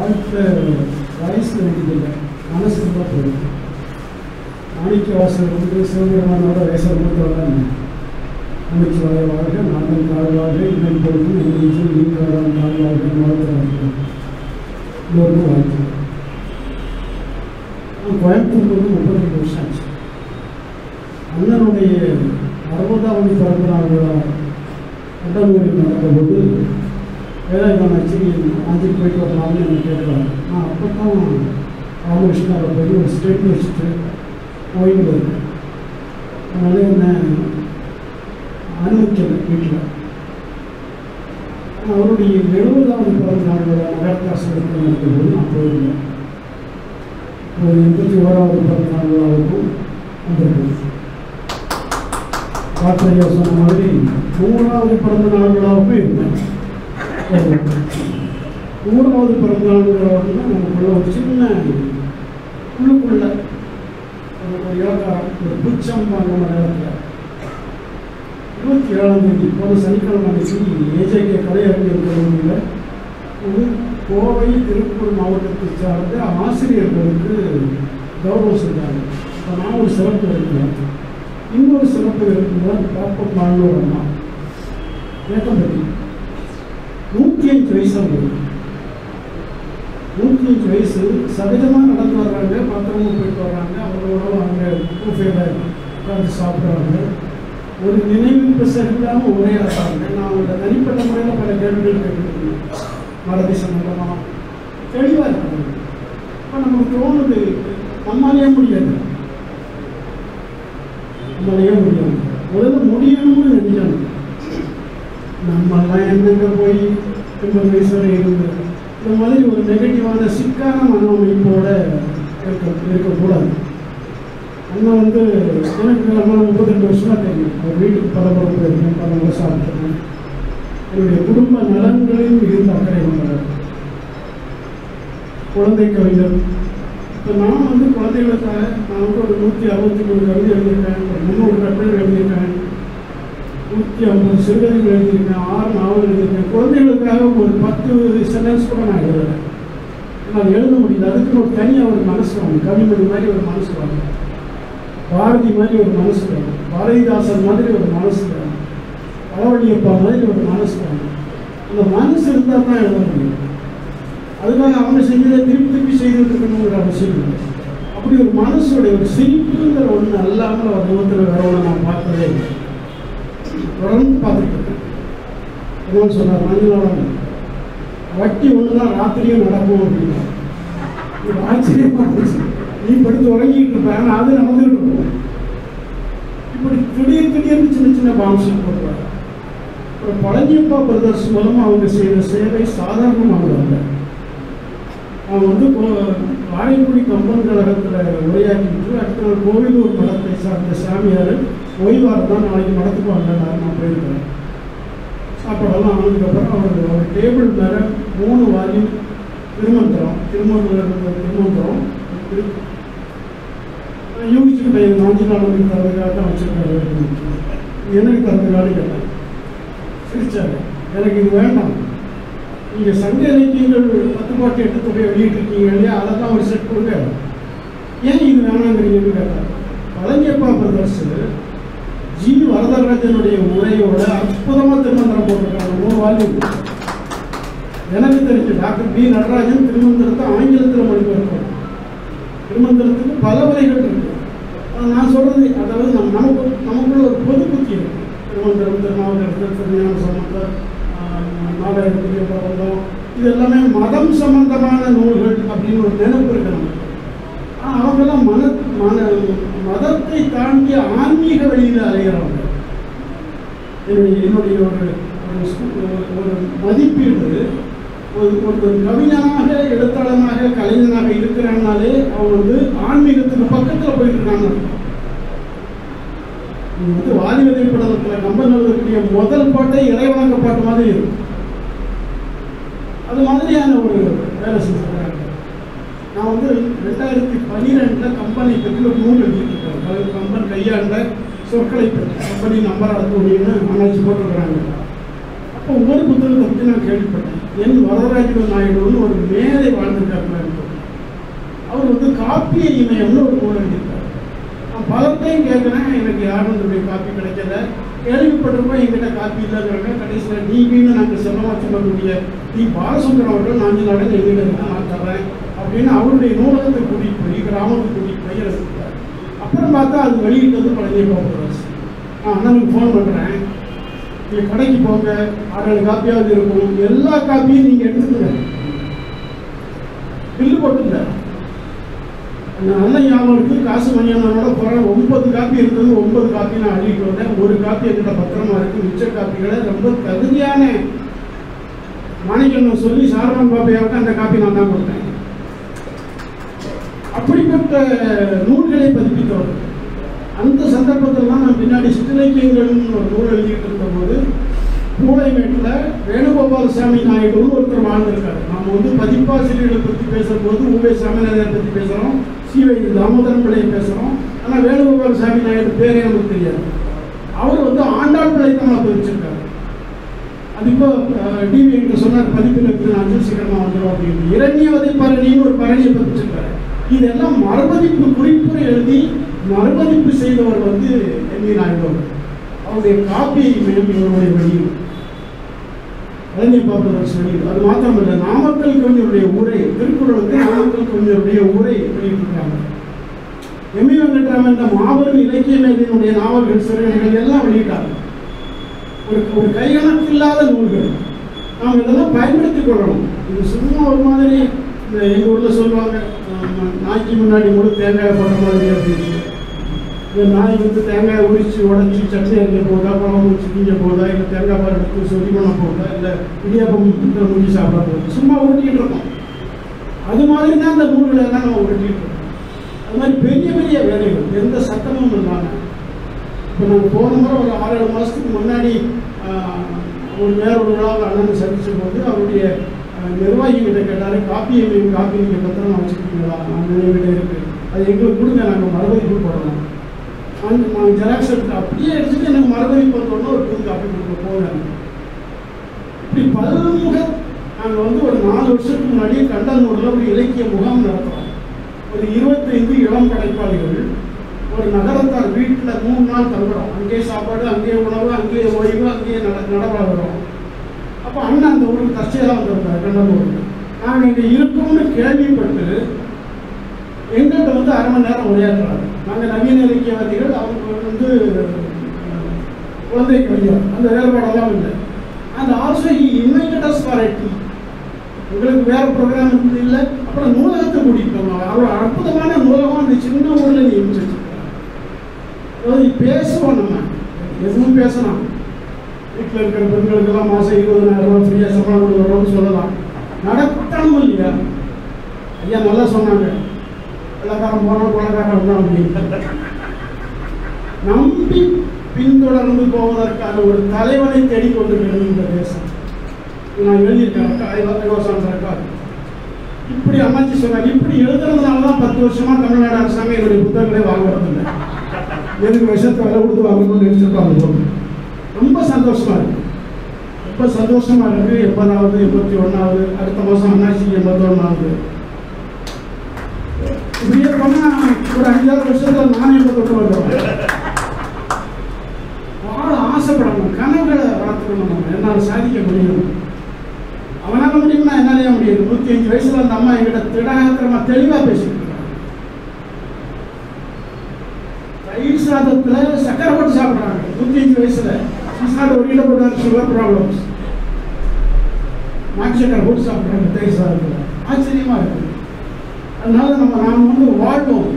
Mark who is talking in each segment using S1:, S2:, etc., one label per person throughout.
S1: வாழ்க்கை வயசில் வேண்டியதில்லை மனசு தான் போகும் மாணிக்க வாசல் வந்து சிவபெருமானோட வயசில் மூத்தவர்கள் அமைச்சராக வாழ்க நாங்கள் தாழ்வாக இன்னும் பொழுதும் எங்கள் நீங்காரம் தாழ்வாக வாழ்த்துவார்கள் எல்லோருக்கும் வாழ்த்து நான் கோயம்புத்தூர் வந்து முப்பத்தெட்டு வருஷம் ஆச்சு அண்ணனுடைய அறுபதாவது பிறந்த நாள் விழா கண்டனூரில் நடந்தபோது வேதாயுதம் ஆச்சு ஆஞ்சிக்கு போயிட்டு வரலாம்னு எனக்கு கேட்கலாம் நான் அப்போ தான் ராமகிருஷ்ணாவில் போய் ஒரு ஸ்டேட் வச்சுட்டு ஓய்வு இருக்கேன் அதனால என்ன அனுமதிக்கலை வீட்டில் அவருடைய எழுபதாவது பிறந்த நாள் விழா நகரத்தாசனத்தில் நடந்தபோது நான் போயிருந்தேன் ஒரு எண்பத்தி ஓராவது பிறந்த நாள் விழாவுக்கும் வந்திருக்கேன் ஆச்சாரியா சொன்ன மாதிரி நூறாவது பிறந்த நாள் விழாவுக்கும் இருந்தேன் நூறாவது பிறந்த நாள் விழாவுக்கு தான் நமக்குள்ள ஒரு சின்ன உள்ளுக்குள்ள ஒரு ஒரு யோகா ஒரு புச்சம் வாங்க நேரத்தில் இருபத்தி ஏழாம் தேதி போன சனிக்கிழமை அன்னைக்கு ஏஜேகே கலையறிஞர் கல்லூரியில் ஒரு கோவை திருப்பூர் மாவட்டத்தை சார்ந்த ஆசிரியர்களுக்கு கௌரவம் செஞ்சாங்க இப்போ நான் ஒரு சிறப்பு இருக்கிறேன் இன்னொரு சிறப்பு இருக்கிறார் டாக்டர் மாணவர் அம்மா ஏக்கம்பட்டி நூற்றி அஞ்சு வயசு அவங்களுக்கு நூற்றி அஞ்சு வயசு சகஜமாக நடந்து வர்றாங்க பாத்திரமும் போயிட்டு வர்றாங்க அவங்களோட அவங்க பூஃபையில் உட்காந்து சாப்பிட்றாங்க ஒரு நினைவு சரியில்லாமல் உரையாடுறாங்க நான் அவங்கள தனிப்பட்ட முறையில் பல கேள்விகள் கேட்டுருக்கேன் மறதி சம்பந்தமாக தெளிவாக இருக்காங்க இப்போ நமக்கு தோணுது நம்மளாலே முடியாது நம்மளாலே முடியாது முதல்ல முடியணும்னு நினைக்கணும் நம்மெல்லாம் என்னங்க போய் எண்பது வயசு வரை இருந்து இந்த மாதிரி ஒரு நெகட்டிவான சிக்கான மன அமைப்போட இருக்க இருக்கக்கூடாது அண்ணன் வந்து எனக்கு நம்ம முப்பத்தெட்டு வருஷமா தெரியும் அவர் வீட்டுக்கு பல முறை போயிருக்கேன் பல முறை சாப்பிட்டுருக்கேன் என்னுடைய குடும்ப நலன்களில் மிகுந்த அக்கறை கொண்டவர் குழந்தை கவிஞர் இப்போ நான் வந்து குழந்தைகளுக்காக நான் வந்து ஒரு நூற்றி அறுபத்தி மூணு கவிதை எழுதியிருக்கேன் ஒரு முந்நூறு கட்டுரை எழுதியிருக்கேன் நூற்றி ஐம்பது சிறுகதைகள் எழுதியிருக்கேன் ஆறு நாவல் எழுதியிருக்கேன் குழந்தைகளுக்காக ஒரு பத்து சென்டென்ஸ் கூட நான் எழுதுறேன் நான் எழுத முடியல அதுக்கு ஒரு தனியாக ஒரு மனசு வாங்க கவிமணி மாதிரி ஒரு மனசு வாங்க பாரதி மாதிரி ஒரு மனசு வேணும் பாரதிதாசன் மாதிரி ஒரு மனசு வேணும் பழவழியப்பா மாதிரி ஒரு மனசு வேணும் அந்த மனசு இருந்தால் தான் எழுத முடியும் அதுக்காக அவங்க செஞ்சதை திருப்பி திருப்பி செய்துட்டு இருக்கணுங்கிற அவசியம் இல்லை அப்படி ஒரு மனசோடைய ஒரு சிரிப்புங்கிற ஒன்று அல்லாமல் ஒரு முகத்தில் வரவனை நான் பார்த்ததே இல்லை தொடர்ந்து பார்த்துட்டு இருக்கேன் என்னன்னு சொன்னார் மஞ்சளாளன் வட்டி ஒன்று தான் ராத்திரியும் நடக்கும் அப்படின்னா இது ஆச்சரியமா இருந்துச்சு நீ படுத்து உறங்கிட்டு இருப்ப ஆனால் அது நடந்துகிட்டு இருக்கும் இப்படி திடீர் திடீர்னு சின்ன சின்ன பாம்சம் போடுவாங்க அப்புறம் பழனியப்பா பிரதர்ஸ் மூலமாக அவங்க செய்கிற சேவை சாதாரணமானதல்ல அவங்க வந்து கோ- வாழைக்குடி கம்பன் கழகத்தில் உரையாக்கிட்டு அடுத்த நாள் கோவிலூர் மடத்தை சார்ந்த சாமியார் ஓய்வார் தான் நாளைக்கு மடத்துக்கு வந்தார் நான் போயிருக்கிறேன் சாப்பாடெல்லாம் ஆனதுக்கப்புறம் அவர் அவர் டேபிள் மேலே மூணு வால்யூம் திருமந்திரம் திருமந்திரம் இருந்த திருமந்திரம் இருக்கு யூகிச்சுக்கிட்ட எங்கள் நாஞ்சி நாளுக்கு தரதுக்காக தான் வச்சிருக்காரு அப்படின்னு. எனக்கு தரதுக்காக கேட்டேன் சிரிச்சாரு எனக்கு இது வேண்டாம் நீங்கள் சங்க இலக்கியங்கள் பத்து பாட்டு எட்டு தொகையை வெளியிட்டிருக்கீங்க இல்லையா அதை தான் ஒரு செட் கொடுங்க ஏன் இது வேணாங்கிறீங்கன்னு கேட்டார் பழனியப்பா பிரதர்ஸ் ஜி வரதராஜனுடைய உரையோட அற்புதமாக திருமந்திரம் போட்டிருக்காங்க மூணு வால்யூம் எனக்கு தெரிஞ்சு டாக்டர் பி நடராஜன் திருமந்திரத்தை ஆங்கிலத்தில் மொழிபெயர்க்கிறார் திருமந்திரத்துக்கு பல வரைகள் இருக்கு ஆனா நான் சொல்றது அதாவது நம் நமக்கு நமக்குள்ள ஒரு பொது புத்தி இருக்கு திருமந்திரம் திருநாவுக்கரசர் திருஞான சம்பந்தர் நாலாயிரத்தி பிரபந்தம் இது எல்லாமே மதம் சம்பந்தமான நூல்கள் அப்படின்னு ஒரு நினைப்பு இருக்கு நமக்கு ஆனா அவங்கெல்லாம் மன மன மதத்தை தாண்டிய ஆன்மீக வழியில் அலைகிறவங்க என்னுடைய என்னுடைய ஒரு ஒரு ஸ்கூ- ஒரு- ஒரு மதிப்பீடு ஒரு ஒரு கவிஞனாக எழுத்தாளனாக கலைஞனாக இருக்கிறான்னாலே அவன் வந்து ஆன்மீகத்துக்கு பக்கத்தில் போயிட்டு இருக்கான்னு அர்த்தம். இது வந்து வாதி விதைப்படத்தில் கம்பன் எழுதக்கூடிய முதல் பாட்டை இறைவணக்க பாட்டு மாதிரி இருக்கும் அது மாதிரியான ஒரு வேலை செஞ்சுருக்காங்க நான் வந்து ரெண்டாயிரத்தி பன்னிரெண்டில் கம்பெனி பற்றி ஒரு நூல் எழுதிட்டுருக்கேன் அதாவது கம்பன் கையாண்ட சொற்களை பற்றி கம்பெனி நம்பர் அழுத்தோடின்னு ஆராய்ச்சி போட்டிருக்கிறாங்க அப்போ ஒவ்வொரு புத்தகத்தை பற்றி நான் கேள்விப்பட்டேன் என் வரதராஜ நாயுடுன்னு ஒரு மேதை வாழ்ந்துட்டு காப்பிய இமயம்னு ஒரு நூல் எழுதியிருக்காரு நான் பலத்தையும் கேட்குறேன் எனக்கு யாரும் இந்த காப்பி கிடைக்கல கேள்விப்பட்டிருப்போம் எங்கிட்ட காப்பி இல்லைங்கிறாங்க கடைசியில் நீவின்னு நாங்கள் செல்லமாக சொல்லக்கூடிய டி பாலசுந்தரம் அவர்கள் நான்கு நாடுகள் எங்கிட்ட இருக்கு நான் தர்றேன் அப்படின்னு அவருடைய நூலகத்தை கூட்டிகிட்டு போய் கிராமத்துக்கு கூட்டிகிட்டு போய் எழுதிட்டார் அப்புறம் பார்த்தா அது வெளியிட்டது பழனிய கோபுரவாசி நான் அண்ணனுக்கு ஃபோன் பண்ணுறேன் நீங்கள் கடைக்கு போங்க ஆறு காப்பியாவது இருக்கும் எல்லா காப்பியும் நீங்கள் எடுத்துக்கங்க பில்லு போட்டுங்க அந்த நல்ல ஞாபகம் இருக்கு காசு மணியானோட போகிறேன் ஒன்பது காப்பி இருந்தது ஒன்பது காப்பி நான் அள்ளிட்டு வந்தேன் ஒரு காப்பி என்கிட்ட பத்திரமா இருக்கு மிச்ச காப்பிகளை ரொம்ப தகுதியான மாணிக்கண்ணன் சொல்லி சாரவன் பாப்பையாவுக்கு அந்த காப்பி நான் தான் கொடுத்தேன் அப்படிப்பட்ட நூல்களை பதிப்பித்தவர் அந்த சந்தர்ப்பத்தில் தான் நான் பின்னாடி சிற்றிலக்கியங்கள்னு ஒரு நூல் எழுதிட்டு இருந்தபோது பூளைமேட்டில் வேணுகோபால சாமி நாயுடுன்னு ஒருத்தர் வாழ்ந்திருக்காரு நாம வந்து பதிப்பாசிரியர்களை பற்றி பேசும்போது ஊவே சாமிநாதரை பற்றி பேசுகிறோம் சிவை தாமோதரன் பிள்ளையை பேசுகிறோம் ஆனால் வேணுகோபால சாமி நாயுடு பேரே நமக்கு தெரியாது அவர் வந்து ஆண்டாள் பிள்ளை தான் பதிச்சிருக்காரு அது இப்போ டிவி என்கிட்ட சொன்னார் பதிப்பில் இருக்கு நான் அஞ்சு சீக்கிரமாக வந்துடும் அப்படின்னு இரண்யவதை பரணின்னு ஒரு பரணியை பதிச்சிருக்காரு இதெல்லாம் மறுபதிப்பு குறிப்புரை எழுதி மறுபதிப்பு செய்தவர் வந்து எம் வி நாயுடு அவர்கள். அவருடைய காப்பியை இமயம் இவருடைய வெளியீடு கலைஞர் பாப்பதர் சொல்லி அது மாத்திரமல்ல நாமக்கல் கவிஞருடைய உரை திருக்குறளுக்கு நாமக்கல் கவிஞருடைய உரை வெளியிட்டிருக்காங்க எம் வெங்கட்ராமன் இந்த மாபெரும் இலக்கிய மேதையினுடைய நாவல்கள் சிறுகதைகள் எல்லாம் வெளியிட்டாங்க ஒரு ஒரு கைகணக்கில்லாத நூல்கள் நாம் இதெல்லாம் பயன்படுத்திக் கொள்ளணும் இது சும்மா ஒரு மாதிரி இந்த எங்கள் ஊரில் சொல்லுவாங்க ஆஹ், நாய்க்கு முன்னாடி முழு தேங்காய் போட்ட மாதிரி அப்படின்னு இந்த நாய் வந்து தேங்காய் உரிச்சு உடச்சி சட்னி அரைக்க போகுதா குழம்பு வச்சு திங்க போகுதா இல்லை தேங்காய் பால் எடுத்து சொல்லி பண்ண போகுதா இல்லை இடியாப்பம் இதில் முடிஞ்சு சாப்பிட போகுது சும்மா உருட்டிக்கிட்டு இருக்கோம் அது மாதிரி தான் அந்த நூல்களை தான் நம்ம உருட்டிக்கிட்டு இருக்கோம் அது மாதிரி பெரிய பெரிய வேலைகள் எந்த சட்டமும் இல்லாமல் இப்போ நாங்கள் போன முறை ஒரு ஆறு ஏழு மாதத்துக்கு முன்னாடி ஆஹ், ஒரு வேற ஒரு விழாவில் அண்ணனை சந்திச்ச போது அவருடைய ஆஹ், நிர்வாகிகிட்ட கேட்டார் காப்பி எங்களுக்கு காப்பி நீங்கள் பத்திரமா வச்சுருக்கீங்களா நான் நினைவிட இருக்கு அது எங்களுக்கு கொடுங்க நாங்கள் மறுபதிப்பு போடணும் அந்த நான் ஜெராக்ஸ் எடுத்து அப்படியே எடுத்துட்டு எனக்கு மறுபதிப்பு பண்ணோன்னா ஒரு புது காப்பி கொடுக்க போவேன் இப்படி பல்முக நாங்கள் வந்து ஒரு நாலு வருஷத்துக்கு முன்னாடி கண்டனூரில் ஒரு இலக்கிய முகாம் நடத்துகிறோம் ஒரு இருபத்தைந்து இளம் படைப்பாளிகள் ஒரு நகரத்தார் வீட்டில் மூணு நாள் தங்குறோம் அங்கேயே சாப்பாடு அங்கேயே உணவு அங்கேயே ஓய்வு அங்கேயே நட நடவடுறோம் அப்போ அண்ணன் அந்த ஊருக்கு தற்செயலாக வந்திருந்தார் கண்டனூருக்கு நாங்கள் இங்கே இருக்கோம்னு கேள்விப்பட்டு எங்கள்கிட்ட வந்து அரை மணி நேரம் உரையாற்றுறாங்க நாங்கள் நவீன இலக்கியவாதிகள் அவங்க வந்து அஹ், குழந்தை கவிஞர் அந்த வேறுபாடெல்லாம் இல்லை and also he invited us for a tea உங்களுக்கு வேற ப்ரோக்ராம் இருந்தது இல்லை அப்புறம் நூலகத்தை கூட்டிகிட்டு போனோம் அவ்வளோ அற்புதமான நூலகம் அந்த சின்ன ஊரில் நீ வச்சிருக்காங்க அதாவது பேசுவோம் நம்ம எதுவும் பேசலாம் வீட்டில் இருக்கிற பெண்களுக்கெல்லாம் மாதம் இருபதனாயிரம் ரூபாய் ஃப்ரீயாக சம்பளம் கொடுக்குறோம்னு சொல்லலாம் நடக்கணும் இல்லையா ஐயா நல்லா சொன்னாங்க வெள்ளக்காரன் போனால் கொள்ளக்காரன் தான் அப்படின்னு நம்பி பின்தொடர்ந்து போவதற்கான ஒரு தலைவனை தேடிக்கொண்டிருக்கிறது இந்த தேசம் நான் எழுதியிருக்கேன் ஐவாசான் சர்க்கார் இப்படி அம்மாச்சி சொன்னார் இப்படி எழுதுறதுனால தான் பத்து வருஷமா தமிழ்நாடு அரசாங்கம் என்னுடைய புத்தகங்களே வாங்குறது இல்லை எதுக்கு விஷத்தை விலை கொடுத்து வாங்கணும்னு நினைச்சிருப்பாங்க போல. ரொம்ப சந்தோஷமா இருக்கு ரொம்ப சந்தோஷமா இருக்கு எண்பதாவது எண்பத்தி ஒன்றாவது அடுத்த மாதம் அண்ணாச்சி எண்பத்தொன்னாவது இப்படியே போனா ஒரு அஞ்சாறு வருஷத்துல நானே எண்பத்தொன்று வருவேன் வாழ ஆசைப்படணும் கனவுகளை வளர்த்துக்கணும் நம்ம என்னால் சாதிக்க முடியும் அவனால முடியும்னா என்னாலேயே முடியாது நூற்றி அஞ்சு வயசுல அந்த அம்மா என்கிட்ட திடகாத்திரமா தெளிவாக பேசிட்டு இருக்காங்க தயிர் சாதத்துல சக்கரை போட்டு சாப்பிட்றாங்க நூற்றி அஞ்சு வயசுல சாப்பிட ஒரு கிலோ போட்டு சுகர் ப்ராப்ளம்ஸ் நாட்டு சக்கரை போட்டு சாப்பிட்றாங்க தயிர் சாதத்துல ஆச்சரியமா இருக்கு அதனால நம்ம நாம் வந்து வாழ்வோம்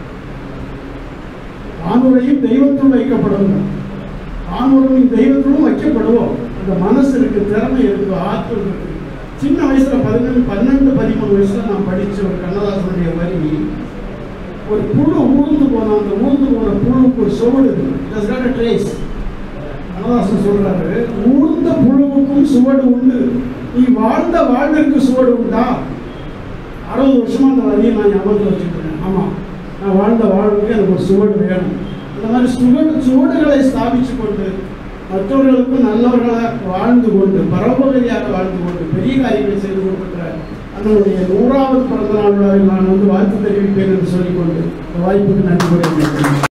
S1: ஆணுரையும் தெய்வத்துள் வைக்கப்படுங்க ஆணுரையும் தெய்வத்திலும் வைக்கப்படுவோம் அந்த மனசு இருக்கு திறமை இருக்கு ஆற்றல் இருக்கு சின்ன வயசுல பதினெண்டு பன்னெண்டு பதிமூணு வயசுல நான் படிச்ச ஒரு கண்ணதாசனுடைய வரி ஒரு புழு ஊர்ந்து போன அந்த ஊர்ந்து போன புழுவுக்கு ஒரு சுவடு இருக்கு ட்ரேஸ் கண்ணதாசன் சொல்றாரு ஊர்ந்த புழுவுக்கும் சுவடு உண்டு நீ வாழ்ந்த வாழ்விற்கு சுவடு உண்டா அறுபது வருஷமா அந்த வரியை நான் ஞாபகத்தில் வச்சுருக்கேன் ஆமாம் நான் வாழ்ந்த வாழ்வுக்கு எனக்கு ஒரு சுவடு வேணும் அந்த மாதிரி சுவடு சுவடுகளை ஸ்தாபித்து கொண்டு மற்றவர்களுக்கும் நல்லவர்களாக வாழ்ந்து கொண்டு பரோபகாரியாக வாழ்ந்து கொண்டு பெரிய காரியங்களை செய்து கொண்டிருக்கிற அண்ணனுடைய நூறாவது பிறந்த நாள் விழாவில் நான் வந்து வாழ்த்து தெரிவிப்பேன் என்று சொல்லிக்கொண்டு இந்த வாய்ப்புக்கு நன்றி கூறுகிறேன்